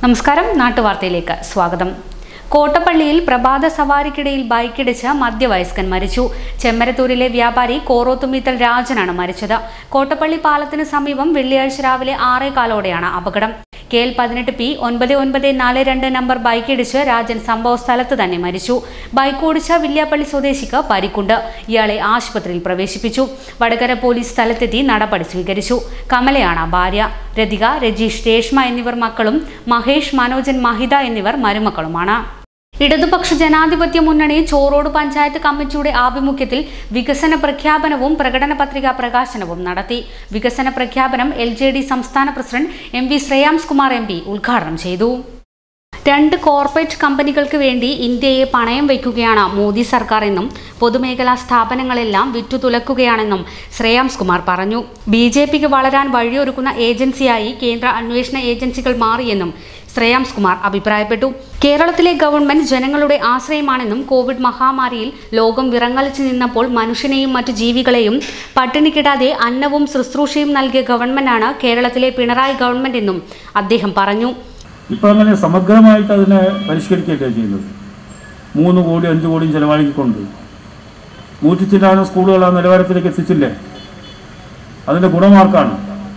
നമസ്കാരം നാട്ടുവാർത്തയിലേക്ക് സ്വാഗതം കോട്ടപ്പള്ളിയിൽ പ്രഭാത സവാരിക്കിടയിൽ ബൈക്കിടിച്ച് മധ്യവയസ്കൻ മരിച്ചു ചെമ്മരത്തൂരിലെ വ്യാപാരി കോറോത്തുമീത്തൽ രാജനാണ് മരിച്ചത് കോട്ടപ്പള്ളി പാലത്തിന് സമീപം വെള്ളിയാഴ്ച രാവിലെ ആറേകാലോടെയാണ് അപകടം കെ എൽ പതിനെട്ട് പി ഒൻപത് ഒൻപത് നാല് രണ്ട് നമ്പർ ബൈക്കിടിച്ച് രാജൻ സംഭവ സ്ഥലത്ത് തന്നെ മരിച്ചു ബൈക്ക് ഓടിച്ച വില്യാപ്പള്ളി സ്വദേശിക്ക് പരിക്കുണ്ട് ഇയാളെ ആശുപത്രിയിൽ പ്രവേശിപ്പിച്ചു വടകര പോലീസ് സ്ഥലത്തെത്തി നടപടി സ്വീകരിച്ചു കമലയാണ് ഭാര്യ രതിക രജീഷ് രേഷ്മ എന്നിവർ മക്കളും മഹേഷ് മനോജൻ മഹിത എന്നിവർ മരുമക്കളുമാണ് ഇടതുപക്ഷ ജനാധിപത്യ മുന്നണി ചോറോട് പഞ്ചായത്ത് കമ്മിറ്റിയുടെ ആഭിമുഖ്യത്തിൽ വികസന പ്രഖ്യാപനവും പ്രകടന പത്രിക പ്രകാശനവും നടത്തി വികസന പ്രഖ്യാപനം എൽ സംസ്ഥാന president M V Shreyams Kumar M ഉദ്ഘാടനം ചെയ്തു രണ്ട് കോർപ്പറേറ്റ് കമ്പനികൾക്ക് വേണ്ടി ഇന്ത്യയെ പണയം വയ്ക്കുകയാണ് മോദി സർക്കാർ എന്നും പൊതുമേഖലാ സ്ഥാപനങ്ങളെല്ലാം വിറ്റുതുലക്കുകയാണെന്നും ശ്രേയാംസ് കുമാർ പറഞ്ഞു ബി ജെ പിക്ക് വളരാൻ വഴിയൊരുക്കുന്ന ഏജൻസിയായി കേന്ദ്ര അന്വേഷണ ഏജൻസികൾ മാറിയെന്നും ശ്രേയാംസ് കുമാർ അഭിപ്രായപ്പെട്ടു കേരളത്തിലെ ഗവൺമെന്റ് ജനങ്ങളുടെ ആശ്രയമാണെന്നും കോവിഡ് മഹാമാരിയിൽ ലോകം വിറങ്ങലിച്ചു നിന്നപ്പോൾ മനുഷ്യനെയും മറ്റു ജീവികളെയും പട്ടിണിക്കിടാതെ അന്നവും ശുശ്രൂഷയും നൽകിയ ഗവൺമെന്റാണ് കേരളത്തിലെ പിണറായി ഗവൺമെന്റ് എന്നും അദ്ദേഹം പറഞ്ഞു ഇപ്പോൾ അങ്ങനെ സമഗ്രമായിട്ട് അതിനെ പരിഷ്കരിക്കുകയൊക്കെ ചെയ്യുന്നത് മൂന്ന് കോടി അഞ്ച് കോടിയും ചിലവാക്കിക്കൊണ്ട് നൂറ്റി ചില്ലാനും സ്കൂളുകൾ ആ നിലവാരത്തിലേക്ക് എത്തിച്ചില്ലേ അതിൻ്റെ ഗുണമാർക്കാണ്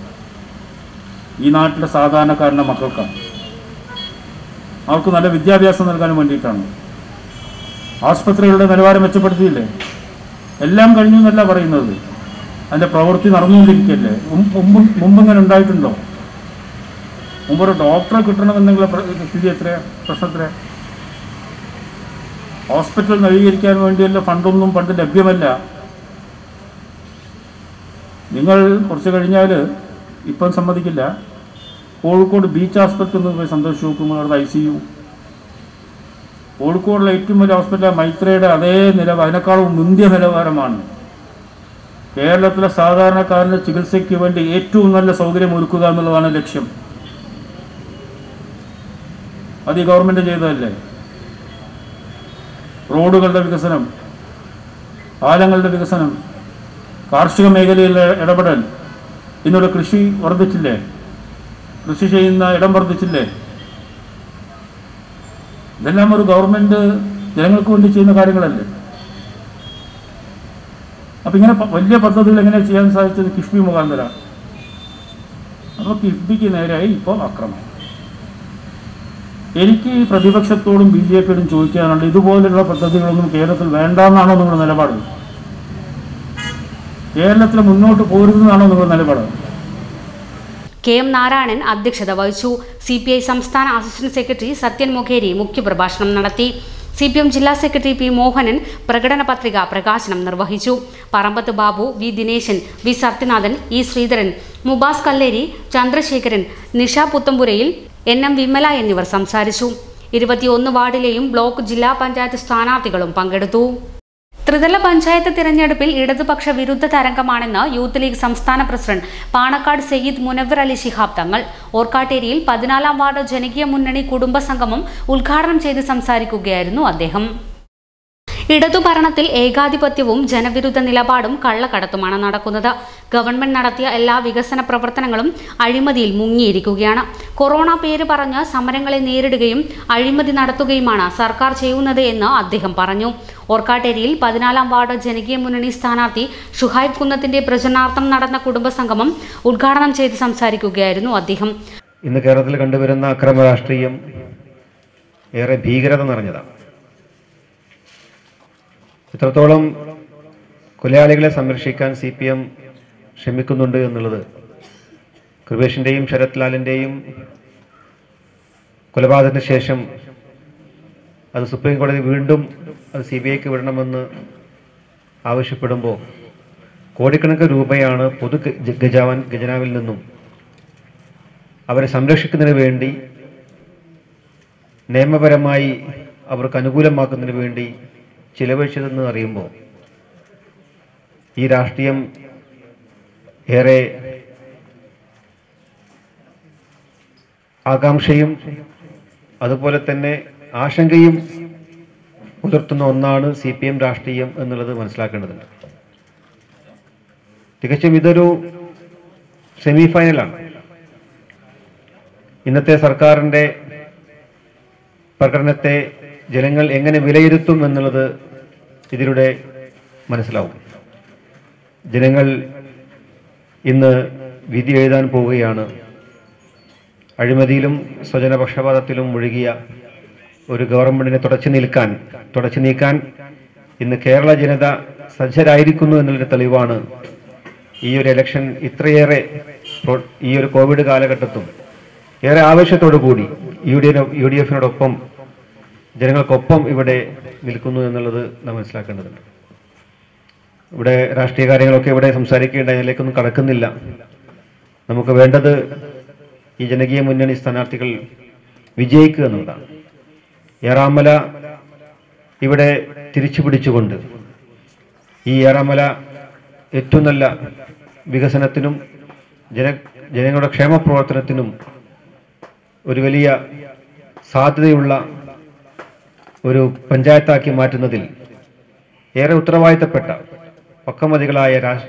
ഈ നാട്ടിലെ സാധാരണക്കാരൻ്റെ മക്കൾക്കാണ് അവർക്ക് നല്ല വിദ്യാഭ്യാസം നൽകാൻ വേണ്ടിയിട്ടാണ് ആസ്പത്രികളുടെ നിലവാരം മെച്ചപ്പെടുത്തിയില്ലേ എല്ലാം കഴിഞ്ഞു എന്നല്ല പറയുന്നത് അതിൻ്റെ പ്രവൃത്തി നടന്നുകൊണ്ടിരിക്കുകയല്ലേ മുമ്പ് മുമ്പ് മുമ്പിങ്ങനെ ഉണ്ടായിട്ടുണ്ടോ മുമ്പ് ഒരു ഡോക്ടറെ കിട്ടണമെന്നുള്ള പ്ര- സ്ഥിതി എത്ര പ്രശ്നത്ര ഹോസ്പിറ്റൽ നവീകരിക്കാൻ വേണ്ടിയുള്ള ഫണ്ടൊന്നും പണ്ട് ലഭ്യമല്ല നിങ്ങൾ കുറച്ച് കഴിഞ്ഞാൽ ഇപ്പം സമ്മതിക്കില്ല കോഴിക്കോട് ബീച്ച് ആസ്പത്രി ഒന്ന് പോയി സന്ദർശിച്ച് നോക്കുമ്പോൾ അവിടെ ഐ സി യു കോഴിക്കോടുള്ള ഏറ്റവും വലിയ ഹോസ്പിറ്റൽ മൈത്രയുടെ അതേ നിലവാരം അതിനേക്കാളും മുന്തിയ നിലവാരമാണ് കേരളത്തിലെ സാധാരണക്കാരൻ്റെ ചികിത്സയ്ക്ക് വേണ്ടി ഏറ്റവും നല്ല സൗകര്യം ഒരുക്കുക എന്നുള്ളതാണ് ലക്ഷ്യം അത് ഈ ഗവൺമെൻറ് ചെയ്തതല്ലേ റോഡുകളുടെ വികസനം പാലങ്ങളുടെ വികസനം കാർഷിക മേഖലയിലെ ഇടപെടൽ ഇന്നിവിടെ കൃഷി വർദ്ധിച്ചില്ലേ കൃഷി ചെയ്യുന്ന ഇടം വർദ്ധിച്ചില്ലേ ഇതെല്ലാം ഒരു ഗവൺമെൻറ് ജനങ്ങൾക്ക് വേണ്ടി ചെയ്യുന്ന കാര്യങ്ങളല്ലേ അപ്പം ഇങ്ങനെ പ- വലിയ പദ്ധതികൾ എങ്ങനെ ചെയ്യാൻ സാധിച്ചത് കിഫ്ബി മുഖാന്തര അപ്പോൾ കിഫ്ബിക്ക് നേരെയായി ഇപ്പോൾ അക്രമം എനിക്ക് ഈ പ്രതിപക്ഷത്തോടും ബി ജെ പിയോടും ചോദിക്കാനുണ്ട് ഇതുപോലുള്ള പദ്ധതികളൊന്നും കേരളത്തിൽ വേണ്ടെന്നാണോ നിങ്ങളുടെ നിലപാട് കേരളത്തിൽ മുന്നോട്ട് പോരുന്നതാണോ നിങ്ങളുടെ നിലപാട് കെ എം നാരായണൻ അധ്യക്ഷത വഹിച്ചു സി പി ഐ സംസ്ഥാന അസിസ്റ്റന്റ് സെക്രട്ടറി സത്യൻ മൊഖേരി മുഖ്യപ്രഭാഷണം നടത്തി സി പി എം ജില്ലാ സെക്രട്ടറി പി മോഹനൻ പ്രകടന പത്രിക പ്രകാശനം നിർവഹിച്ചു Parambath Babu V Dineshan V Sathyanathan E Sreedharan Mubas Kalleri Chandrasekharan Nisha Puthamburayil N M Vimala എന്നിവർ സംസാരിച്ചു ഇരുപത്തിയൊന്ന് വാർഡിലെയും ബ്ലോക്ക് ജില്ലാ പഞ്ചായത്ത് സ്ഥാനാർത്ഥികളും പങ്കെടുത്തു ത്രിതല പഞ്ചായത്ത് തിരഞ്ഞെടുപ്പിൽ ഇടതുപക്ഷ വിരുദ്ധ തരംഗമാണെന്ന് യൂത്ത് ലീഗ് സംസ്ഥാന പ്രസിഡന്റ് പാണക്കാട് സയ്യിദ് മുനവർ അലി ശിഹാബ് തങ്ങൾ ഓർക്കാട്ടേരിയിൽ പതിനാലാം വാർഡ് ജനകീയ മുന്നണി കുടുംബ സംഗമം ഉദ്ഘാടനം ചെയ്ത് സംസാരിക്കുകയായിരുന്നു അദ്ദേഹം ഇടതുഭരണത്തിൽ ഏകാധിപത്യവും ജനവിരുദ്ധ നിലപാടും കള്ളക്കടത്തുമാണ് നടക്കുന്നത് ഗവൺമെന്റ് നടത്തിയ എല്ലാ വികസന പ്രവർത്തനങ്ങളും അഴിമതിയിൽ മുങ്ങിയിരിക്കുകയാണ് കൊറോണ പേര് പറഞ്ഞ് സമരങ്ങളെ നേരിടുകയും അഴിമതി നടത്തുകയുമാണ് സർക്കാർ ചെയ്യുന്നത് എന്ന് അദ്ദേഹം പറഞ്ഞു ഓർക്കാട്ടേരിയിൽ പതിനാലാം വാർഡ് ജനകീയ മുന്നണി സ്ഥാനാർത്ഥി ഷുഹൈബ് കുന്നത്തിന്റെ പ്രചരണാർത്ഥം നടന്ന കുടുംബസംഗമം ഉദ്ഘാടനം ചെയ്ത് സംസാരിക്കുകയായിരുന്നു അദ്ദേഹം ഇന്ന് കേരളത്തിൽ കണ്ടുവരുന്ന അക്രമ രാഷ്ട്രീയം ഏറെ ഭീകരത നിറഞ്ഞതാണ് ഇത്രത്തോളം കൊലയാളികളെ സംരക്ഷിക്കാൻ സി പി എം ശ്രമിക്കുന്നുണ്ട് എന്നുള്ളത് കൃപേഷിൻ്റെയും ശരത് ലാലിൻ്റെയും കൊലപാതകത്തിന് ശേഷം അത് സുപ്രീം കോടതി വീണ്ടും അത് സി ബി ഐക്ക് വിടണമെന്ന് ആവശ്യപ്പെടുമ്പോൾ കോടിക്കണക്കിന് രൂപയാണ് പൊതു ഗ- ഗജാവൻ ഖജനാവിൽ നിന്നും അവരെ സംരക്ഷിക്കുന്നതിന് വേണ്ടി നിയമപരമായി അവർക്ക് അനുകൂലമാക്കുന്നതിന് വേണ്ടി ചിലവഴിച്ചതെന്ന് അറിയുമ്പോൾ ഈ രാഷ്ട്രീയം ഏറെ ആകാംക്ഷയും അതുപോലെ തന്നെ ആശങ്കയും പുലർത്തുന്ന ഒന്നാണ് സി പി എം രാഷ്ട്രീയം എന്നുള്ളത് മനസ്സിലാക്കേണ്ടതുണ്ട് തികച്ചും ഇതൊരു സെമി ഫൈനലാണ് ഇന്നത്തെ സർക്കാരിൻ്റെ പ്രകടനത്തെ ജനങ്ങൾ എങ്ങനെ വിലയിരുത്തും എന്നുള്ളത് ഇതിലൂടെ മനസ്സിലാവും ജനങ്ങൾ ഇന്ന് വിധി എഴുതാൻ പോവുകയാണ് അഴിമതിയിലും സ്വജനപക്ഷപാതത്തിലും മുഴുകിയ ഒരു ഗവൺമെന്റിനെ തുടച്ചു നിൽക്കാൻ തുടച്ചു നീക്കാൻ ഇന്ന് കേരള ജനത സജ്ജരായിരിക്കുന്നു എന്നുള്ളൊരു തെളിവാണ് ഈ ഒരു ഇലക്ഷൻ ഇത്രയേറെ പ്രോ- ഈ ഒരു കോവിഡ് കാലഘട്ടത്തും ഏറെ ആവേശത്തോടു കൂടി യു ഡി യു ഡി എഫിനോടൊപ്പം ജനങ്ങൾക്കൊപ്പം ഇവിടെ നിൽക്കുന്നു എന്നുള്ളത് നാം മനസ്സിലാക്കേണ്ടതുണ്ട് ഇവിടെ രാഷ്ട്രീയ കാര്യങ്ങളൊക്കെ ഇവിടെ സംസാരിക്കേണ്ട അതിലേക്കൊന്നും കടക്കുന്നില്ല നമുക്ക് വേണ്ടത് ഈ ജനകീയ മുന്നണി സ്ഥാനാർത്ഥികൾ വിജയിക്കുക എന്നുള്ളതാണ് ഏറാമല ഇവിടെ തിരിച്ചു പിടിച്ചുകൊണ്ട് ഈ ഏറാമല ഏറ്റവും നല്ല വികസനത്തിനും ജന ജനങ്ങളുടെ ക്ഷേമ പ്രവർത്തനത്തിനും ഒരു വലിയ സാധ്യതയുള്ള ഒരു പഞ്ചായത്താക്കി മാറ്റുന്നതിൽ ഏറെ ഉത്തരവാദിത്തപ്പെട്ട പക്കമതികളായ രാഷ്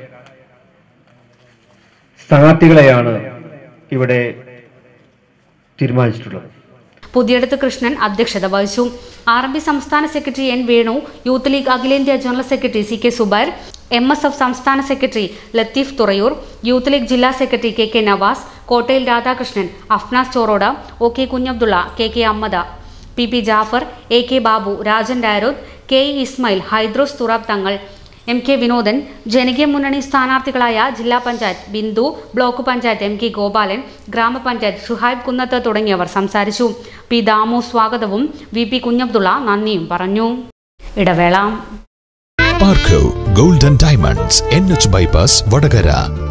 സ്ഥാനാർത്ഥികളെയാണ് ഇവിടെ തീരുമാനിച്ചിട്ടുള്ളത് പുതിയടത്ത് കൃഷ്ണൻ അധ്യക്ഷത വഹിച്ചു ആർ എം പി സംസ്ഥാന secretary N Venu youth league അഖിലേന്ത്യാ general secretary C K Subair M S F സംസ്ഥാന secretary Latheef Thurayur youth league ജില്ലാ secretary K K Navas Kottayil Radhakrishnan Afnas Chorode O K Kunhabdulla K K Ammad P P Jafar A K Babu Rajan Dayarod K E Ismail Haidros Thurab Thangal M K Vinodan ജനകീയ മുന്നണി സ്ഥാനാർത്ഥികളായ ജില്ലാ panchayat Bindu block panchayat M K Gopalan ഗ്രാമപഞ്ചായത്ത് ഷുഹൈബ് കുന്നത്ത് തുടങ്ങിയവർ സംസാരിച്ചു പി ദാമു സ്വാഗതവും വി പി കുഞ്ഞബ്ദുള്ള നന്ദിയും പറഞ്ഞു ഇടവേള Parco golden diamonds N H bypass Vadakara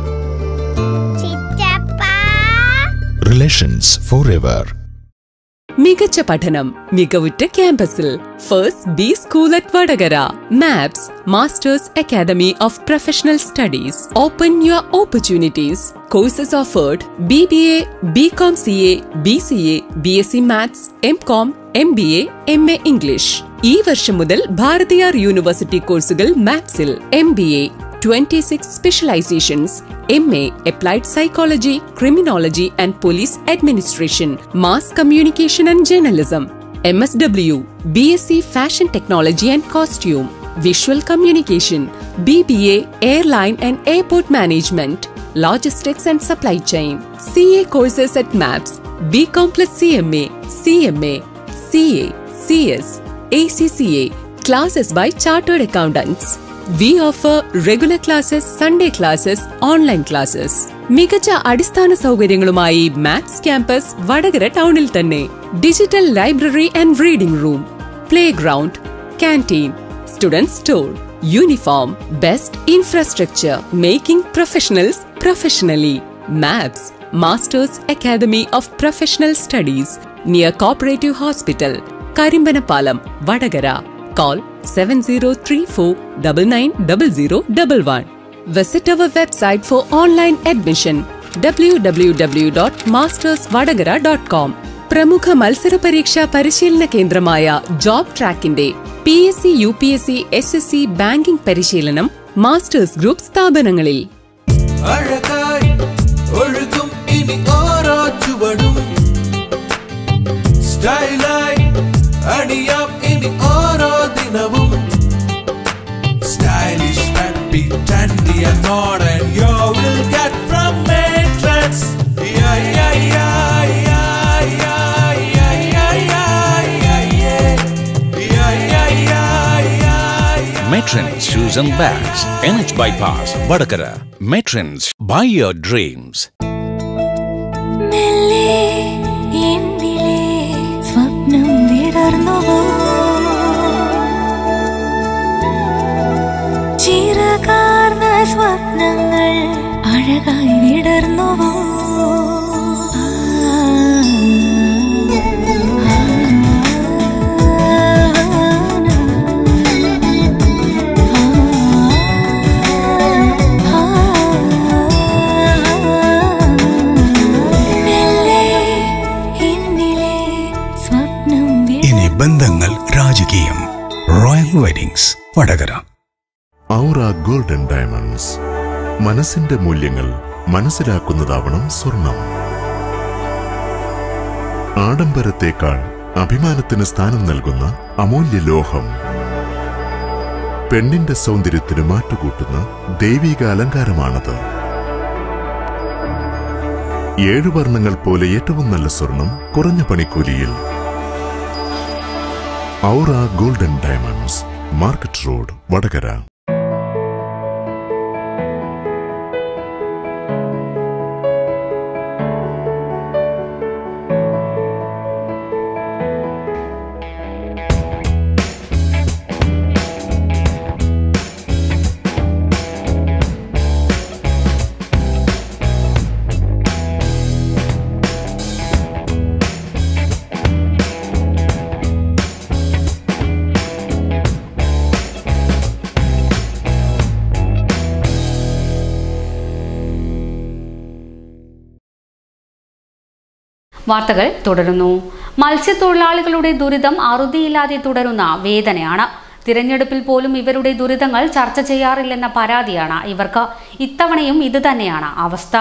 ചിറ്റപ്പാ റിലേഷൻസ് ഫോർ എവർ മികച്ച പഠനം മികവുറ്റ ക്യാമ്പസിൽ first B school at Vadakara MAPS masters academy of professional studies open your opportunities courses offered B B A B com C A B C A B S C maths M com M B A M A English ഈ വർഷം മുതൽ Bharathiar university കോഴ്സുകൾ മാത്സിൽ M B A 26 specializations MA Applied Psychology, Criminology and Police Administration, Mass Communication and Journalism, MSW, BSc Fashion Technology and Costume, Visual Communication, BBA Airline and Airport Management, Logistics and Supply Chain, CA courses at MAPS, BCom plus CMA, CMA, CA, CS, ACCA, classes by Chartered Accountants. We offer regular classes, Sunday classes, online classes. മികച്ച അടിസ്ഥാന സൗകര്യങ്ങളുമായി maths campus Vadakara ടൗണിൽ തന്നെ digital library and reading room playground canteen student store uniform best infrastructure making professionals professionally MAPS masters academy of professional studies near cooperative hospital Karimbanapalam Vadakara Call 7034990011. Visit our website for online admission www.mastersvadagara.com. പ്രമുഖ മത്സര പരീക്ഷാ പരിശീലന കേന്ദ്രമായ job ട്രാക്കിന്റെ P S C U P S C S S C banking പരിശീലനം masters group സ്ഥാപനങ്ങളിൽ അഴകായി ഒഴുകും ഇനി ഓരോ ചുവടും സ്റ്റൈലായി അണിയാം ഇനി ഓരോ ദിനവും stylish happy trendy and modern you will get from Matrix yeah yeah yeah yeah yeah yeah yeah yeah yeah yeah yeah yeah yeah yeah Matrons Shoes and Bags, NH Bypass, Vadakara. Matrons, buy your dreams. മെല്ലെ എന്നിലെ സ്വപ്നം വിടർന്നുവോ ചിറകാർന്ന സ്വപ്നങ്ങൾ അഴകായി വിടർന്നുവോ മെല്ലെ എന്നിലെ സ്വപ്നം ഇനി ബന്ധങ്ങൾ രാജകീയം royal weddings Vadakara aura golden diamonds മനസ്സിന്റെ മൂല്യങ്ങൾ മനസ്സിലാക്കുന്നതാവണം സ്വർണം ആഡംബരത്തേക്കാൾ അഭിമാനത്തിന് സ്ഥാനം നൽകുന്ന അമൂല്യ ലോഹം പെണ്ണിന്റെ സൗന്ദര്യത്തിന് മാറ്റുകൂട്ടുന്ന ദൈവിക അലങ്കാരമാണത് ഏഴു വർണ്ണങ്ങൾ പോലെ ഏറ്റവും നല്ല സ്വർണം കുറഞ്ഞ പണിക്കൂലിയിൽ aura golden diamonds market road Vadakara വാർത്തകൾ തുടരുന്നു മത്സ്യത്തൊഴിലാളികളുടെ ദുരിതം അറുതിയില്ലാതെ തുടരുന്ന വേദനയാണ് തിരഞ്ഞെടുപ്പിൽ പോലും ഇവരുടെ ദുരിതങ്ങൾ ചർച്ച ചെയ്യാറില്ലെന്ന പരാതിയാണ് ഇവർക്ക് ഇത്തവണയും ഇതുതന്നെയാണ് അവസ്ഥ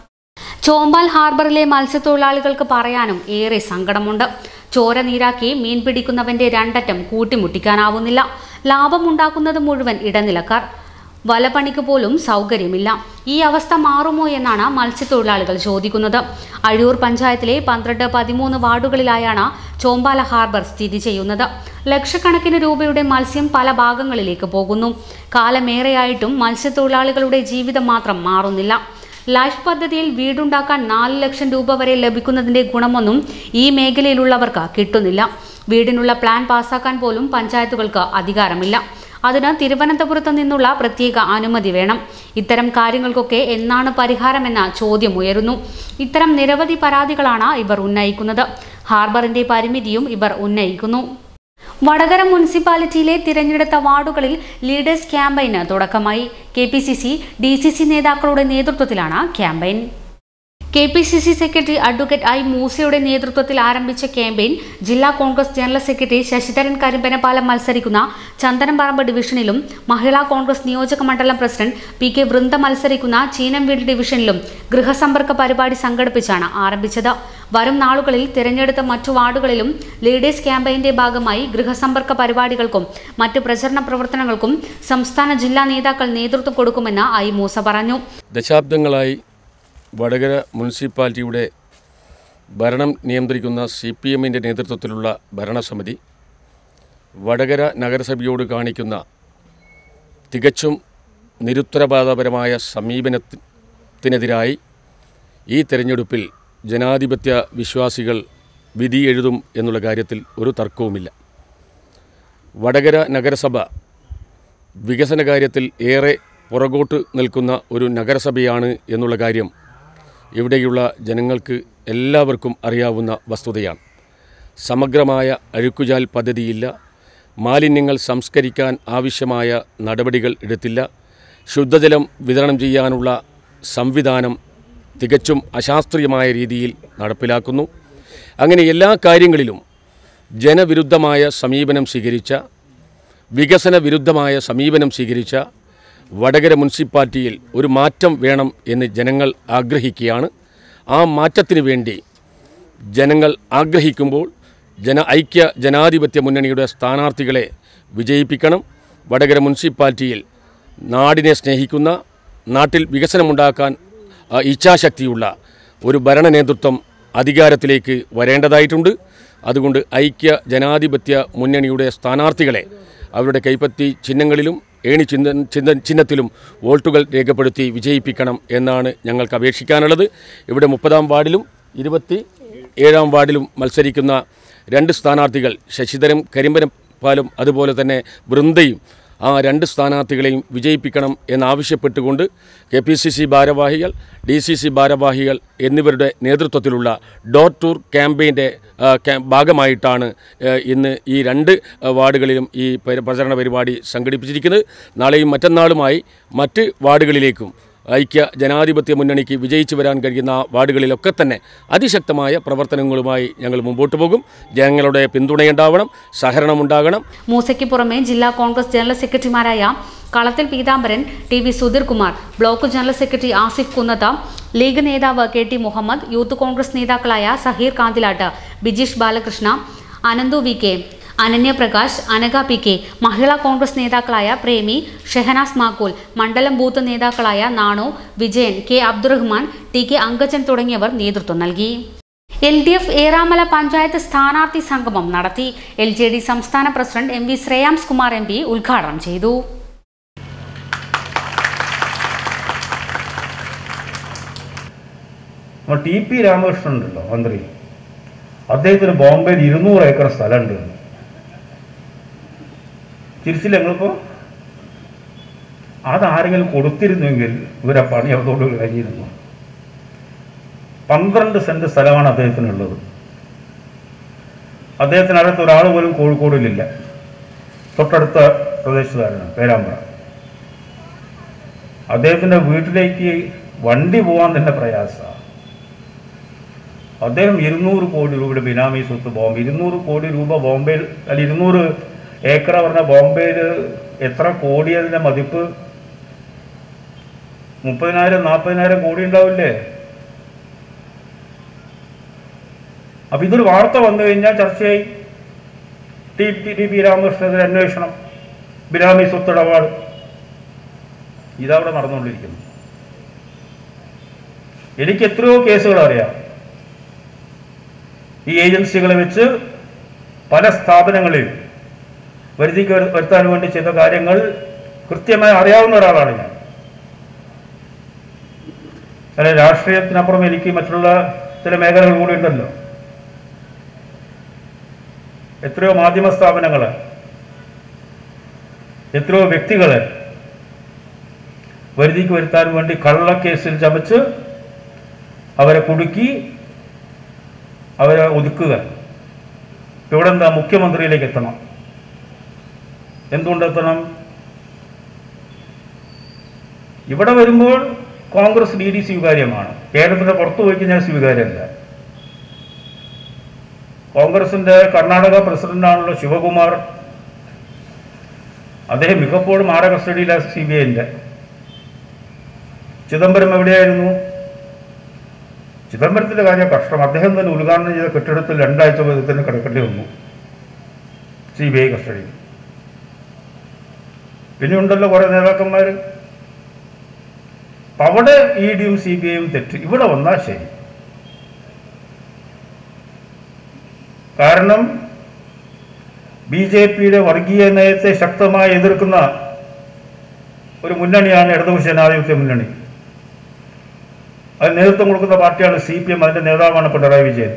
ചോമ്പാൽ ഹാർബറിലെ മത്സ്യത്തൊഴിലാളികൾക്ക് പറയാനും ഏറെ സങ്കടമുണ്ട് ചോര നീരാക്കി മീൻ പിടിക്കുന്നവന്റെ രണ്ടറ്റം കൂട്ടിമുട്ടിക്കാനാവുന്നില്ല ലാഭമുണ്ടാക്കുന്നത് മുഴുവൻ ഇടനിലക്കാർ വലപണിക്ക് പോലും സൗകര്യമില്ല ഈ അവസ്ഥ മാറുമോ എന്നാണ് മത്സ്യത്തൊഴിലാളികൾ ചോദിക്കുന്നത് അഴൂർ പഞ്ചായത്തിലെ പന്ത്രണ്ട് പതിമൂന്ന് വാർഡുകളിലായാണ് ചോമ്പാല ഹാർബർ സ്ഥിതി ചെയ്യുന്നത് ലക്ഷക്കണക്കിന് രൂപയുടെ മത്സ്യം പല ഭാഗങ്ങളിലേക്ക് പോകുന്നു കാലമേറെയായിട്ടും മത്സ്യത്തൊഴിലാളികളുടെ ജീവിതം മാത്രം മാറുന്നില്ല ലൈഫ് പദ്ധതിയിൽ വീടുണ്ടാക്കാൻ നാല് ലക്ഷം രൂപ വരെ ലഭിക്കുന്നതിന്റെ ഗുണമൊന്നും ഈ മേഖലയിലുള്ളവർക്ക് കിട്ടുന്നില്ല വീടിനുള്ള പ്ലാൻ പാസാക്കാൻ പോലും പഞ്ചായത്തുകൾക്ക് അധികാരമില്ല അതിന് തിരുവനന്തപുരത്ത് നിന്നുള്ള പ്രത്യേക അനുമതി വേണം ഇത്തരം കാര്യങ്ങൾക്കൊക്കെ എന്നാണ് പരിഹാരമെന്ന ചോദ്യം ഉയരുന്നു ഇത്തരം നിരവധി പരാതികളാണ് ഇവർ ഉന്നയിക്കുന്നത് ഹാർബറിന്റെ പരിമിതിയും ഇവർ ഉന്നയിക്കുന്നു വടകര മുനിസിപ്പാലിറ്റിയിലെ തിരഞ്ഞെടുത്ത വാർഡുകളിൽ ലീഡേഴ്സ് ക്യാമ്പയിന് തുടക്കമായി K P C C D C C നേതാക്കളുടെ നേതൃത്വത്തിലാണ് campaign K P C C secretary advocate I മൂസയുടെ നേതൃത്വത്തിൽ ആരംഭിച്ച ക്യാമ്പയിൻ ജില്ലാ കോൺഗ്രസ് ജനറൽ സെക്രട്ടറി ശശിധരൻ കരിമ്പനപാലം മത്സരിക്കുന്ന ചന്ദനംപറമ്പ് ഡിവിഷനിലും മഹിളാ കോൺഗ്രസ് നിയോജക മണ്ഡലം പ്രസിഡന്റ് പി കെ വൃന്ദ മത്സരിക്കുന്ന ചീനംവീട് ഡിവിഷനിലും ഗൃഹസമ്പർക്ക പരിപാടി സംഘടിപ്പിച്ചാണ് ആരംഭിച്ചത് വരും നാളുകളിൽ തിരഞ്ഞെടുത്ത മറ്റു വാർഡുകളിലും ലീഡേഴ്സ് ക്യാമ്പയിന്റെ ഭാഗമായി ഗൃഹസമ്പർക്ക പരിപാടികൾക്കും മറ്റ് പ്രചരണ പ്രവർത്തനങ്ങൾക്കും സംസ്ഥാന ജില്ലാ നേതാക്കൾ നേതൃത്വം കൊടുക്കുമെന്ന് ഐ മൂസ പറഞ്ഞു ദശാബ്ദങ്ങളായി വടകര മുനിസിപ്പാലിറ്റിയുടെ ഭരണം നിയന്ത്രിക്കുന്ന സി പി എമ്മിൻ്റെ നേതൃത്വത്തിലുള്ള ഭരണസമിതി വടകര നഗരസഭയോട് കാണിക്കുന്ന തികച്ചും നിരുത്തരവാദപരമായ സമീപനത്തിനെതിരായി ഈ തെരഞ്ഞെടുപ്പിൽ ജനാധിപത്യ വിശ്വാസികൾ വിധി എഴുതും എന്നുള്ള കാര്യത്തിൽ ഒരു തർക്കവുമില്ല വടകര നഗരസഭ വികസന കാര്യത്തിൽ ഏറെ പുറകോട്ട് നിൽക്കുന്ന ഒരു നഗരസഭയാണ് എന്നുള്ള കാര്യം ഇവിടെയുള്ള ജനങ്ങൾക്ക് എല്ലാവർക്കും അറിയാവുന്ന വസ്തുതയാണ് സമഗ്രമായ അഴുക്കുചാൽ പദ്ധതിയില്ല മാലിന്യങ്ങൾ സംസ്കരിക്കാൻ ആവശ്യമായ നടപടികൾ എടുത്തില്ല ശുദ്ധജലം വിതരണം ചെയ്യാനുള്ള സംവിധാനം തികച്ചും അശാസ്ത്രീയമായ രീതിയിൽ നടപ്പിലാക്കുന്നു അങ്ങനെ എല്ലാ കാര്യങ്ങളിലും ജനവിരുദ്ധമായ സമീപനം സ്വീകരിച്ച വികസന വിരുദ്ധമായ സമീപനം സ്വീകരിച്ച വടകര മുനിസിപ്പാലിറ്റിയിൽ ഒരു മാറ്റം വേണം എന്ന് ജനങ്ങൾ ആഗ്രഹിക്കുകയാണ് ആ മാറ്റത്തിന് വേണ്ടി ജനങ്ങൾ ആഗ്രഹിക്കുമ്പോൾ ജന ഐക്യ ജനാധിപത്യ മുന്നണിയുടെ സ്ഥാനാർത്ഥികളെ വിജയിപ്പിക്കണം വടകര മുനിസിപ്പാലിറ്റിയിൽ നാടിനെ സ്നേഹിക്കുന്ന നാട്ടിൽ വികസനമുണ്ടാക്കാൻ ആ, ഇച്ഛാശക്തിയുള്ള ഒരു ഭരണ നേതൃത്വം അധികാരത്തിലേക്ക് വരേണ്ടതായിട്ടുണ്ട് അതുകൊണ്ട് ഐക്യ ജനാധിപത്യ മുന്നണിയുടെ സ്ഥാനാർത്ഥികളെ അവരുടെ കൈപ്പത്തി ചിഹ്നങ്ങളിലും ഏണി ചിഹ്ന ചിഹ്ന ചിഹ്നത്തിലും വോട്ടുകൾ രേഖപ്പെടുത്തി വിജയിപ്പിക്കണം എന്നാണ് ഞങ്ങൾക്ക് അപേക്ഷിക്കാനുള്ളത് ഇവിടെ മുപ്പതാം വാർഡിലും ഇരുപത്തി ഏഴാം വാർഡിലും മത്സരിക്കുന്ന രണ്ട് സ്ഥാനാർത്ഥികൾ ശശിധരൻ കരിമ്പനം പാലും അതുപോലെ തന്നെ വൃന്ദയും ആ രണ്ട് സ്ഥാനാർത്ഥികളെയും വിജയിപ്പിക്കണം എന്നാവശ്യപ്പെട്ടുകൊണ്ട് കെ പി സി സി ഭാരവാഹികൾ ഡി സി സി ഭാരവാഹികൾ എന്നിവരുടെ നേതൃത്വത്തിലുള്ള ഡോർ ടൂർ ക്യാമ്പയിൻ്റെ ഭാഗമായിട്ടാണ് ആ, ഇന്ന് ഈ രണ്ട് ആ, വാർഡുകളിലും ഈ പരി- പ്രചരണ പരിപാടി സംഘടിപ്പിച്ചിരിക്കുന്നത് നാളെയും മറ്റന്നാളുമായി മറ്റ് വാർഡുകളിലേക്കും ഐക്യ ജനാധിപത്യ മുന്നണിക്ക് വിജയിച്ചു വരാൻ കഴിയുന്ന വാർഡുകളിലൊക്കെ തന്നെ അതിശക്തമായ പ്രവർത്തനങ്ങളുമായി ഞങ്ങൾ മുമ്പോട്ട് പോകും ജനങ്ങളുടെ പിന്തുണയുണ്ടാവണം സഹകരണമുണ്ടാകണം മൂസയ്ക്ക് പുറമെ ജില്ലാ കോൺഗ്രസ് ജനറൽ സെക്രട്ടറിമാരായ Kalathil Peethambaran T V Sudheerkumar block general secretary Asif Kunnath league നേതാവ് K T Muhammad youth Congress നേതാക്കളായ Saheer Kanthilat Bijeesh Balakrishna Ananthu V K Ananyaprakash Anagha P K Mahila Congress നേതാക്കളായ പ്രേമി ഷെഹനാസ് മാക്കൂൽ മണ്ഡലം ബൂത്ത് നേതാക്കളായ Nanu Vijayan K Abdurahman T K Angajan തുടങ്ങിയവർ നേതൃത്വം നൽകി L D F Eramala panchayat സ്ഥാനാർത്ഥി സംഗമം നടത്തി എൽ ജെ ഡി സംസ്ഥാന president M V Shreyams Kumar M P ഉദ്ഘാടനം ചെയ്തു നമ്മൾ ടി പി രാമകൃഷ്ണൻ ഉണ്ടല്ലോ മന്ത്രി അദ്ദേഹത്തിന് ബോംബെയിൽ ഇരുന്നൂറ് ഏക്കർ സ്ഥലമുണ്ട് തിരിച്ചില്ല ഞങ്ങളിപ്പോ അതാരെങ്കിലും കൊടുത്തിരുന്നെങ്കിൽ ഇവരെ പണി അതോട് കഴിഞ്ഞിരുന്നു പന്ത്രണ്ട് സെന്റ് സ്ഥലമാണ് അദ്ദേഹത്തിനുള്ളത് അദ്ദേഹത്തിനകത്ത് ഒരാൾ പോലും കോഴിക്കോടിലില്ല തൊട്ടടുത്ത പ്രദേശത്തുകാരനാണ് പേരാമ്പ്ര അദ്ദേഹത്തിൻ്റെ വീട്ടിലേക്ക് വണ്ടി പോകാൻ തന്നെ പ്രയാസമാണ് അദ്ദേഹം ഇരുന്നൂറ് കോടി രൂപയുടെ ബിനാമി സ്വത്ത് ബോംബെ ഇരുന്നൂറ് കോടി രൂപ ബോംബെയിൽ അല്ല ഇരുന്നൂറ് ഏക്കർ പറഞ്ഞ ബോംബെയിൽ എത്ര കോടി അതിൻ്റെ മതിപ്പ് മുപ്പതിനായിരം നാൽപ്പതിനായിരം കോടി ഉണ്ടാവില്ലേ അപ്പൊ ഇതൊരു വാർത്ത വന്നു കഴിഞ്ഞാൽ ചർച്ചയായി ടി പി ടി പി രാമകൃഷ്ണനെതിരെ അന്വേഷണം ബിനാമി സ്വത്തിടപാട് ഇതവിടെ നടന്നുകൊണ്ടിരിക്കുന്നു എനിക്ക് എത്രയോ കേസുകൾ അറിയാം ഈ ഏജൻസികളെ വെച്ച് പല സ്ഥാപനങ്ങളിൽ വരുതിക്ക് വരു- വരുത്താൻ വേണ്ടി ചെയ്ത കാര്യങ്ങൾ കൃത്യമായി അറിയാവുന്ന ഒരാളാണ് ഞാൻ അല്ലെ രാഷ്ട്രീയത്തിനപ്പുറം എനിക്ക് മറ്റുള്ള ചില മേഖലകൾ കൂടി ഉണ്ടല്ലോ എത്രയോ മാധ്യമ സ്ഥാപനങ്ങള് എത്രയോ വ്യക്തികളെ വരുതിക്ക് വരുത്താൻ വേണ്ടി കള്ളക്കേസിൽ ചമച്ച് അവരെ കുടുക്കി അവരെ ഒതുക്കുക ഇവിടെ എന്താ മുഖ്യമന്ത്രിയിലേക്ക് എത്തണം എന്തുകൊണ്ടെത്തണം ഇവിടെ വരുമ്പോൾ കോൺഗ്രസ് ഡി ഡി സ്വീകാര്യമാണ് കേരളത്തിന്റെ പുറത്തു പോയി കഴിഞ്ഞാൽ സ്വീകാര്യമല്ല കോൺഗ്രസിന്റെ കർണാടക പ്രസിഡന്റാണല്ലോ ശിവകുമാർ അദ്ദേഹം മിക്കപ്പോഴും ആടെ കസ്റ്റഡിയിലാണ് സി ബി ഐന്റെ ചിദംബരം എവിടെയായിരുന്നു ചിദംബരത്തിന്റെ കാര്യം കഷ്ടം അദ്ദേഹം തന്നെ ഉദ്ഘാടനം ചെയ്ത കെട്ടിടത്തിൽ രണ്ടാഴ്ച തന്നെ കിടക്കേണ്ടി വന്നു സി ബി ഐ കസ്റ്റഡിയിൽ പിന്നെ ഉണ്ടല്ലോ കുറെ നേതാക്കന്മാർ അപ്പൊ അവിടെ ഇ ഡിയും സി ബി ഐയും തെറ്റ് ഇവിടെ വന്നാൽ ശരി കാരണം ബി ജെ പിയുടെ വർഗീയ നയത്തെ ശക്തമായി എതിർക്കുന്ന ഒരു മുന്നണിയാണ് ഇടതുപക്ഷ ജനാധിപത്യ മുന്നണി അത് നേതൃത്വം കൊടുക്കുന്ന പാർട്ടിയാണ് സി പി എം അതിന്റെ നേതാവാണ് പിണറായി വിജയൻ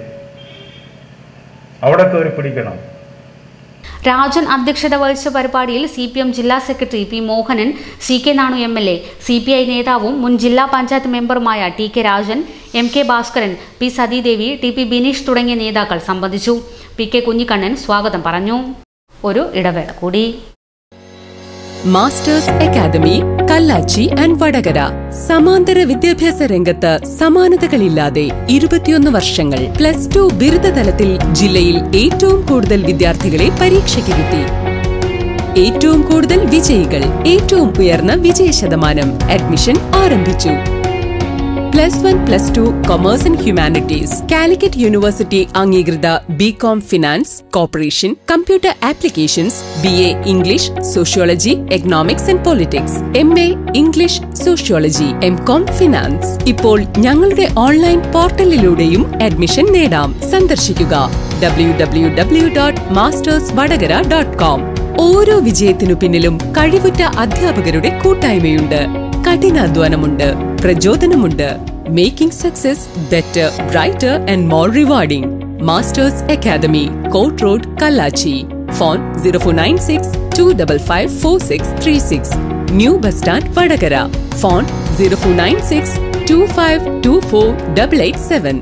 അവിടെ കയറി പിടിക്കണം രാജൻ അധ്യക്ഷത വഹിച്ച പരിപാടിയിൽ സി പി എം ജില്ലാ secretary P Mohanan C K Nanu M L A C P I നേതാവും മുൻ ജില്ലാ പഞ്ചായത്ത് മെമ്പറുമായ T K Rajan M K Bhaskaran P Sathidevi T P Bineesh തുടങ്ങിയ നേതാക്കൾ സംബന്ധിച്ചു പി കെ കുഞ്ഞിക്കണ്ണൻ സ്വാഗതം പറഞ്ഞു ഒരു ഇടവേള കൂടി masters academy Kallachi and Vadakara സമാന്തര വിദ്യാഭ്യാസ രംഗത്ത് സമാനതകളില്ലാതെ ഇരുപത്തിയൊന്ന് വർഷങ്ങൾ പ്ലസ് ടു ബിരുദതലത്തിൽ ജില്ലയിൽ ഏറ്റവും കൂടുതൽ വിദ്യാർത്ഥികളെ പരീക്ഷയ്ക്കിരുത്തി ഏറ്റവും കൂടുതൽ വിജയികൾ ഏറ്റവും ഉയർന്ന വിജയ ശതമാനം അഡ്മിഷൻ ആരംഭിച്ചു plus one plus two commerce and humanities Calicut university അംഗീകൃത B com finance corporation computer applications B A English sociology economics and politics M A English sociology M com finance ഇപ്പോൾ ഞങ്ങളുടെ ഓൺലൈൻ പോർട്ടലിലൂടെയും അഡ്മിഷൻ നേടാം സന്ദർശിക്കുക W W W dot masters Vadakara dot com ഓരോ വിജയത്തിനു പിന്നിലും കഴിവുറ്റ അധ്യാപകരുടെ കൂട്ടായ്മയുണ്ട് കഠിനാധ്വാനമുണ്ട് പ്രചോദനമുണ്ട് making success better brighter and more rewarding masters academy court road Kallachi phone zero four nine six two double five four six three six new bus stand Vadakara phone zero four nine six two five two four double eight seven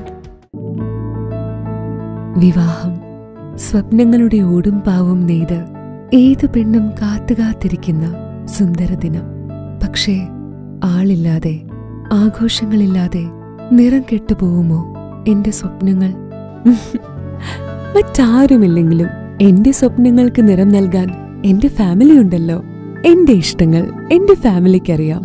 വിവാഹം സ്വപ്നങ്ങളുടെ ഓടും പാവും നെയ്ത് ഏത് പെണ്ണും കാത്തുകാത്തിരിക്കുന്ന സുന്ദരദിനം പക്ഷേ ആളില്ലാതെ ആഘോഷങ്ങളില്ലാതെ നിറം കെട്ടുപോകുമോ എന്റെ സ്വപ്നങ്ങൾ മറ്റാരുമില്ലെങ്കിലും എന്റെ സ്വപ്നങ്ങൾക്ക് നിറം നൽകാൻ എന്റെ ഫാമിലി ഉണ്ടല്ലോ എന്റെ ഇഷ്ടങ്ങൾ എന്റെ ഫാമിലിക്കറിയാം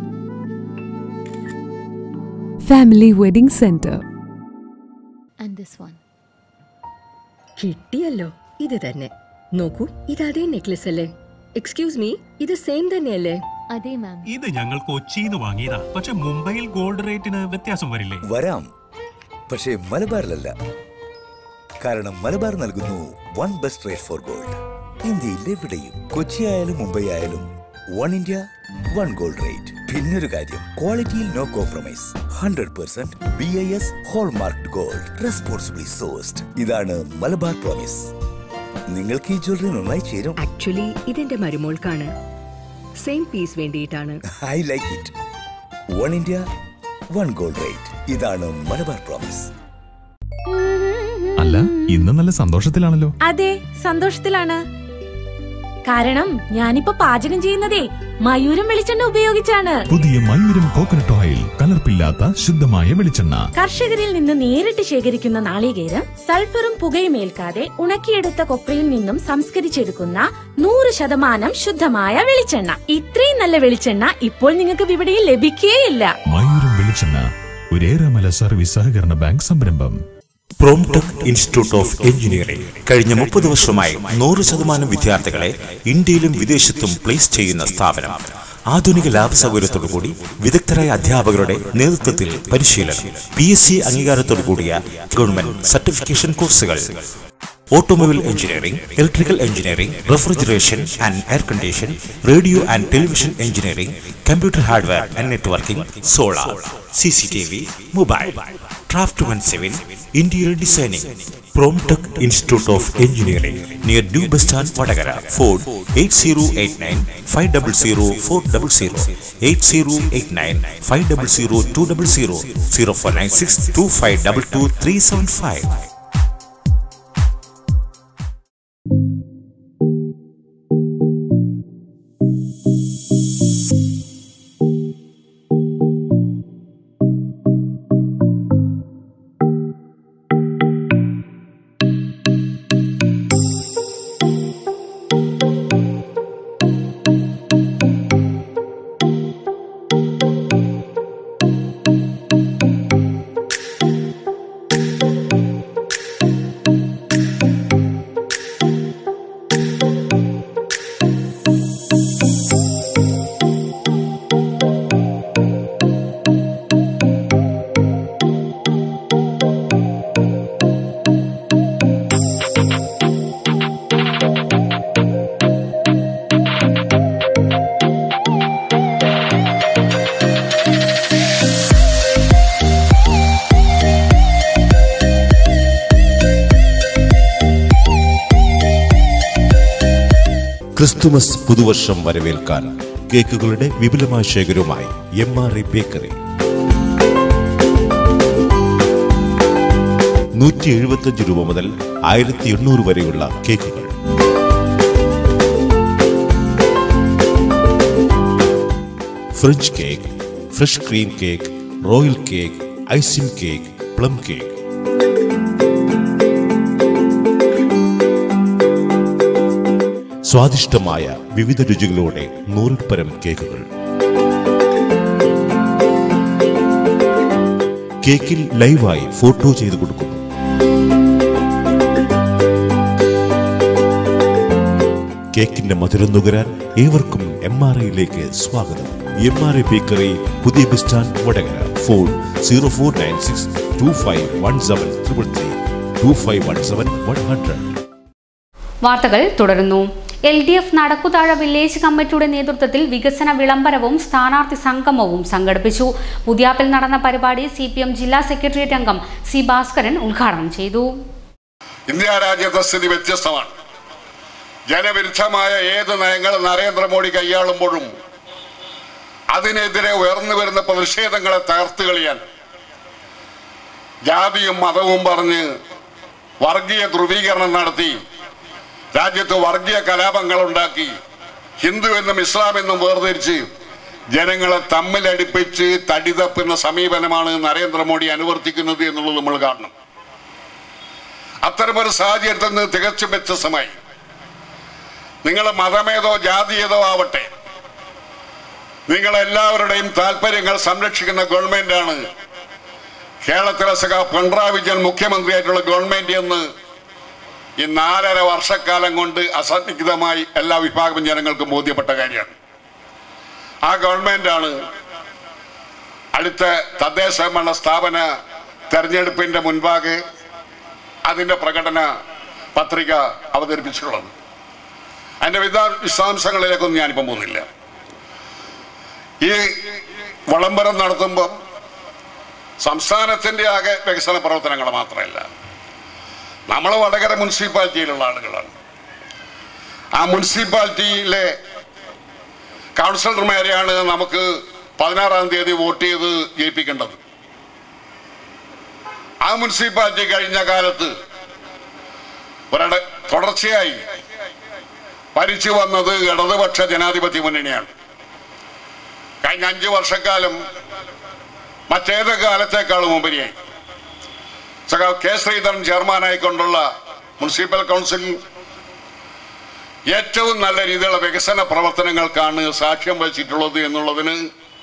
family wedding centre and this one കിട്ടിയല്ലോ ഇത് തന്നെ നോക്കൂ ഇത് അതേ നെക്ലസ് അല്ലേ എക്സ്ക്യൂസ് മീ ഇത് സെയിം തന്നെയല്ലേ അതെ മാം ഇത് ഞങ്ങൾ കൊച്ചിന്ന് വാങ്ങിയതാ പക്ഷെ മുംബൈയിൽ ഗോൾഡ് റേറ്റിന് വ്യത്യാസം വരില്ലേ വരാം പക്ഷേ മലബാറിലല്ല കാരണം മലബാർ നൽകുന്നു one best rate for gold ഇന്ത്യയിൽ എവിടെയും കൊച്ചി ആയാലും മുംബൈ ആയാലും one India one gold rate പിന്നൊരു കാര്യം ക്വാളിറ്റിയിൽ no compromise hundred percent B I S hallmark gold responsibly sourced ഇതാണ് മലബാർ പ്രോമിസ് നിങ്ങൾക്ക് ഈ ജ്വല്ലറി നന്നായി ചേരും ആക്ച്വലി ഇതെന്റെ മരുമോൾക്കാണ് സെയിം പീസ് വേണ്ടിയിട്ടാണ് I like it one India one gold rate ഇതാണ് മലബാർ പ്രോമിസ് അല്ല ഇന്ന് നല്ല സന്തോഷത്തിലാണല്ലോ അതെ സന്തോഷത്തിലാണ് കാരണം ഞാനിപ്പോ പാചകം ചെയ്യുന്നതേ മയൂരം വെളിച്ചെണ്ണ ഉപയോഗിച്ചാണ് പുതിയ മയൂരം കോക്കനട്ട് ഓയിൽ കലർപ്പില്ലാത്ത ശുദ്ധമായ വെളിച്ചെണ്ണ കർഷകരിൽ നിന്ന് നേരിട്ട് ശേഖരിക്കുന്ന നാളികേരം സൾഫറും പുകയും ഏൽക്കാതെ ഉണക്കിയെടുത്ത കൊപ്രയിൽ നിന്നും സംസ്കരിച്ചെടുക്കുന്ന നൂറ് ശതമാനം ശുദ്ധമായ വെളിച്ചെണ്ണ ഇത്രയും നല്ല വെളിച്ചെണ്ണ ഇപ്പോൾ നിങ്ങൾക്ക് വിപണിയിൽ ലഭിക്കുകയില്ല മയൂരം വെളിച്ചെണ്ണ ഒരേറെമല സർവീസ് സഹകരണ ബാങ്ക് സംരംഭം പ്രോംടെക് ഇൻസ്റ്റിറ്റ്യൂട്ട് ഓഫ് എഞ്ചിനീയറിംഗ് കഴിഞ്ഞ മുപ്പത് വർഷമായി നൂറ് ശതമാനം വിദ്യാർത്ഥികളെ ഇന്ത്യയിലും വിദേശത്തും പ്ലേസ് ചെയ്യുന്ന സ്ഥാപനം ആധുനിക ലാബ് സൗകര്യത്തോടുകൂടി വിദഗ്ധരായ അധ്യാപകരുടെ നേതൃത്വത്തിൽ പരിശീലനം പി എസ് സി അംഗീകാരത്തോടു കൂടിയ ഗവൺമെന്റ് സർട്ടിഫിക്കേഷൻ കോഴ്സുകൾ automobile engineering electrical engineering refrigeration and air condition radio and television engineering computer hardware and networking solar C C T V mobile craft one seven interior designing Promtech institute of engineering near new bus stand Vadakara phone eight zero eight nine five double zero four double zero eight zero eight nine five double zero two double zero zero four nine six two five double two three seven five Christmas പുതുവർഷം വരവേൽക്കാൻ കേക്കുകളുടെ വിപുലമായ ശേഖരവുമായി M R I bakery നൂറ്റി എഴുപത്തഞ്ച് രൂപ മുതൽ ആയിരത്തി എണ്ണൂറ് വരെയുള്ള കേക്കുകൾ French cake fresh cream cake royal cake icing cake plum cake സ്വാദിഷ്ടമായ വിവിധ രുചികളോടെ നൂറിൽ പരം കേക്കുകൾ കേക്കിൽ ലൈവായി ഫോട്ടോ ചെയ്തു കൊടുക്കുന്നു കേക്കിന്റെ മധുരം നുകരാൻ ഏവർക്കും എം ആർ ഐയിലേക്ക് സ്വാഗതം എം ആർ ഐ ബേക്കറി പുതിയ bus stand Vadakara phone zero four nine six two five one seven triple three two five one seven one hundred വാർത്തകൾ തുടരുന്നു L D F Nadakkuthazha village കമ്മിറ്റിയുടെ നേതൃത്വത്തിൽ വികസന വിളംബരവും സ്ഥാനാർത്ഥി സംഗമവും സംഘടിപ്പിച്ചു പുതിയാപ്പിൽ നടന്ന പരിപാടി സി ജില്ലാ സെക്രട്ടേറിയറ്റ് അംഗം സി ഭാസ്കരൻ ഉദ്ഘാടനം ചെയ്തു ഇന്ത്യ രാജ്യത്തെ സ്ഥിതി വ്യത്യസ്തമാണ് ജനവിരുദ്ധമായ ഏത് നയങ്ങൾ നരേന്ദ്രമോദി കൈയാളുമ്പോഴും അതിനെതിരെ ഉയർന്നു വരുന്ന പ്രതിഷേധങ്ങളെ തകർത്ത് കളിയാൻ ജാതിയും മതവും പറഞ്ഞ് വർഗീയ ധ്രുവീകരണം നടത്തി രാജ്യത്ത് വർഗീയ കലാപങ്ങൾ ഉണ്ടാക്കി ഹിന്ദു എന്നും ഇസ്ലാം എന്നും വേർതിരിച്ച് ജനങ്ങളെ തമ്മിലടിപ്പിച്ച് തടിതപ്പുന്ന സമീപനമാണ് നരേന്ദ്രമോദി അനുവർത്തിക്കുന്നത് എന്നുള്ളത് നമ്മൾ കാണണം അത്തരമൊരു സാഹചര്യത്തിൽ നിന്ന് തികച്ചും വ്യത്യസ്തമായി നിങ്ങൾ മതമേതോ ജാതിയേതോ ആവട്ടെ നിങ്ങളെല്ലാവരുടെയും താല്പര്യങ്ങൾ സംരക്ഷിക്കുന്ന ഗവൺമെന്റാണ് കേരളത്തിലെ സഖ പിണറായി വിജയൻ മുഖ്യമന്ത്രിയായിട്ടുള്ള ഗവൺമെന്റ് എന്ന് ഈ നാലര വർഷക്കാലം കൊണ്ട് അസന്നിഗ്ധമായി എല്ലാ വിഭാഗം ജനങ്ങൾക്കും ബോധ്യപ്പെട്ട കാര്യമാണ് ആ ഗവൺമെന്റാണ് അടുത്ത തദ്ദേശ ഭരണ സ്ഥാപന തെരഞ്ഞെടുപ്പിന്റെ മുൻപാകെ അതിന്റെ പ്രകടന പത്രിക അവതരിപ്പിച്ചിട്ടുള്ളത് അതിന്റെ വിധാ വിശദാംശങ്ങളിലേക്കൊന്നും ഞാനിപ്പം പോകുന്നില്ല ഈ വിളംബരം നടത്തുമ്പോൾ സംസ്ഥാനത്തിന്റെ ആകെ വികസന പ്രവർത്തനങ്ങൾ മാത്രമല്ല നമ്മൾ വടകര മുനിസിപ്പാലിറ്റിയിലുള്ള ആളുകളാണ് ആ മുനിസിപ്പാലിറ്റിയിലെ കൗൺസിലർമാരെയാണ് നമുക്ക് പതിനാറാം തീയതി വോട്ട് ചെയ്ത് ജയിപ്പിക്കേണ്ടത് ആ മുനിസിപ്പാലിറ്റി കഴിഞ്ഞ കാലത്ത് ഒരിട തുടർച്ചയായി ഭരിച്ചു വന്നത് ഇടതുപക്ഷ ജനാധിപത്യ മുന്നണിയാണ് കഴിഞ്ഞ അഞ്ചു വർഷക്കാലം മറ്റേത് കാലത്തേക്കാളും ഉപരിയായി സഖാവ് കെ ശ്രീധരൻ ചെയർമാനായിക്കൊണ്ടുള്ള മുനിസിപ്പൽ കൗൺസിൽ ഏറ്റവും നല്ല രീതിയിലുള്ള വികസന പ്രവർത്തനങ്ങൾക്കാണ് സാക്ഷ്യം വഹിച്ചിട്ടുള്ളത് എന്നുള്ളതിന്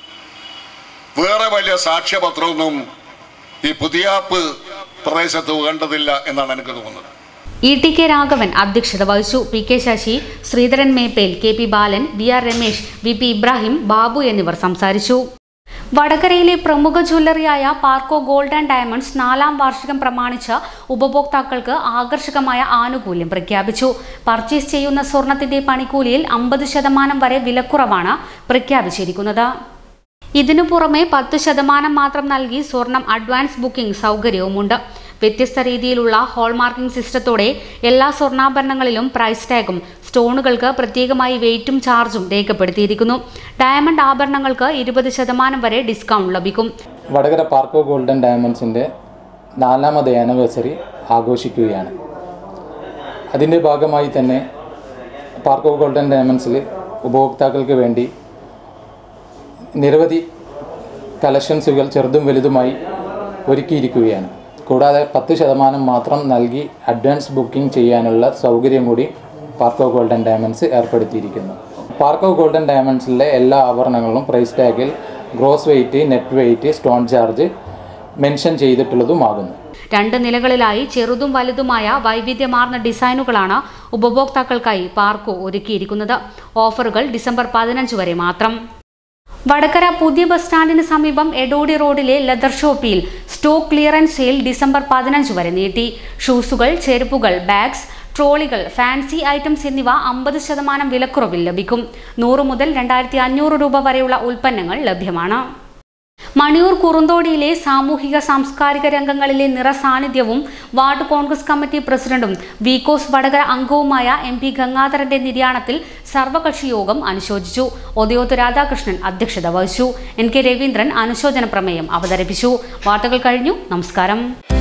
വേറെ വലിയ സാക്ഷ്യപത്രമൊന്നും ഈ പുതിയാപ്പ് പ്രദേശത്ത് വേണ്ടതില്ല എന്നാണ് എനിക്ക് തോന്നുന്നത് ഇ ടി കെ രാഘവൻ അധ്യക്ഷത വഹിച്ചു P K Sasi Sreedharan Meppel K P Balan V R Ramesh V P Ibrahim Babu എന്നിവർ സംസാരിച്ചു വടകരയിലെ പ്രമുഖ ജ്വല്ലറിയായ പാർക്കോ ഗോൾഡ് ആൻഡ് ഡയമണ്ട്സ് നാലാം വാർഷികം പ്രമാണിച്ച് ഉപഭോക്താക്കൾക്ക് ആകർഷകമായ ആനുകൂല്യം പ്രഖ്യാപിച്ചു പർച്ചേസ് ചെയ്യുന്ന സ്വർണത്തിന്റെ പണിക്കൂലിയിൽ അമ്പത് ശതമാനം വരെ വിലക്കുറവാണ് പ്രഖ്യാപിച്ചിരിക്കുന്നത് ഇതിനു പുറമെ പത്ത് ശതമാനം മാത്രം നൽകി സ്വർണം അഡ്വാൻസ് ബുക്കിംഗ് സൗകര്യവുമുണ്ട് വ്യത്യസ്ത രീതിയിലുള്ള ഹോൾമാർക്കിംഗ് സിസ്റ്റത്തോടെ എല്ലാ സ്വർണ്ണാഭരണങ്ങളിലും പ്രൈസ് ടാഗും സ്റ്റോണുകൾക്ക് പ്രത്യേകമായി വെയിറ്റും ചാർജും രേഖപ്പെടുത്തിയിരിക്കുന്നു ഡയമണ്ട് ആഭരണങ്ങൾക്ക് ഇരുപത് ശതമാനം വരെ ഡിസ്കൗണ്ട് ലഭിക്കും വടകര പാർക്കോ ഗോൾഡൻ ഡയമണ്ട്സിൻ്റെ നാലാമത് ആനിവേഴ്സറി ആഘോഷിക്കുകയാണ് അതിൻ്റെ ഭാഗമായി തന്നെ പാർക്കോ ഗോൾഡൻ ഡയമണ്ട്സിൽ ഉപഭോക്താക്കൾക്ക് വേണ്ടി നിരവധി കളക്ഷൻസുകൾ ചെറുതും വലുതുമായി ഒരുക്കിയിരിക്കുകയാണ് കൂടാതെ പത്ത് ശതമാനം മാത്രം നൽകി അഡ്വാൻസ് ബുക്കിംഗ് ചെയ്യാനുള്ള സൗകര്യം കൂടി പാർക്കോ ഗോൾഡൻ ഡയമണ്ട്സ് ഏർപ്പെടുത്തിയിരിക്കുന്നു പാർക്കോ ഗോൾഡൻ ഡയമണ്ട്സിലെ എല്ലാ ആഭരണങ്ങളും പ്രൈസ് ടാഗിൽ gross weight net weight stone charge mention ചെയ്തിട്ടുള്ളതുമാകുന്നു രണ്ട് നിലകളിലായി ചെറുതും വലുതുമായ വൈവിധ്യമാർന്ന ഡിസൈനുകളാണ് ഉപഭോക്താക്കൾക്കായി പാർക്കോ ഒരുക്കിയിരിക്കുന്നത് ഓഫറുകൾ ഡിസംബർ പതിനഞ്ച് വരെ മാത്രം വടകര പുതിയ ബസ് സ്റ്റാൻഡിന് സമീപം എഡോഡി റോഡിലെ ലെതർ ഷോപ്പിൽ സ്റ്റോക്ക് ക്ലിയറൻസ് സെയിൽ ഡിസംബർ പതിനഞ്ച് വരെ നീട്ടി ഷൂസുകൾ ചെരുപ്പുകൾ ബാഗ്സ് ട്രോളികൾ ഫാൻസി ഐറ്റംസ് എന്നിവ അമ്പത് ശതമാനം വിലക്കുറവിൽ ലഭിക്കും നൂറ് മുതൽ രണ്ടായിരത്തി അഞ്ഞൂറ് രൂപ വരെയുള്ള ഉൽപ്പന്നങ്ങൾ ലഭ്യമാണ് മണിയൂർ കുറുന്തോടിയിലെ സാമൂഹിക സാംസ്കാരിക രംഗങ്ങളിലെ നിറസാന്നിധ്യവും വാർഡ് കോൺഗ്രസ് കമ്മിറ്റി പ്രസിഡന്റും വികോസ് വടകര അംഗവുമായ എം പി ഗംഗാധരന്റെ നിര്യാണത്തിൽ സർവകക്ഷി യോഗം അനുശോചിച്ചു ഒതയോത്ത് രാധാകൃഷ്ണൻ അധ്യക്ഷത വഹിച്ചു എൻ കെ രവീന്ദ്രൻ അനുശോചന പ്രമേയം അവതരിപ്പിച്ചു വാർത്തകൾ കഴിഞ്ഞു നമസ്കാരം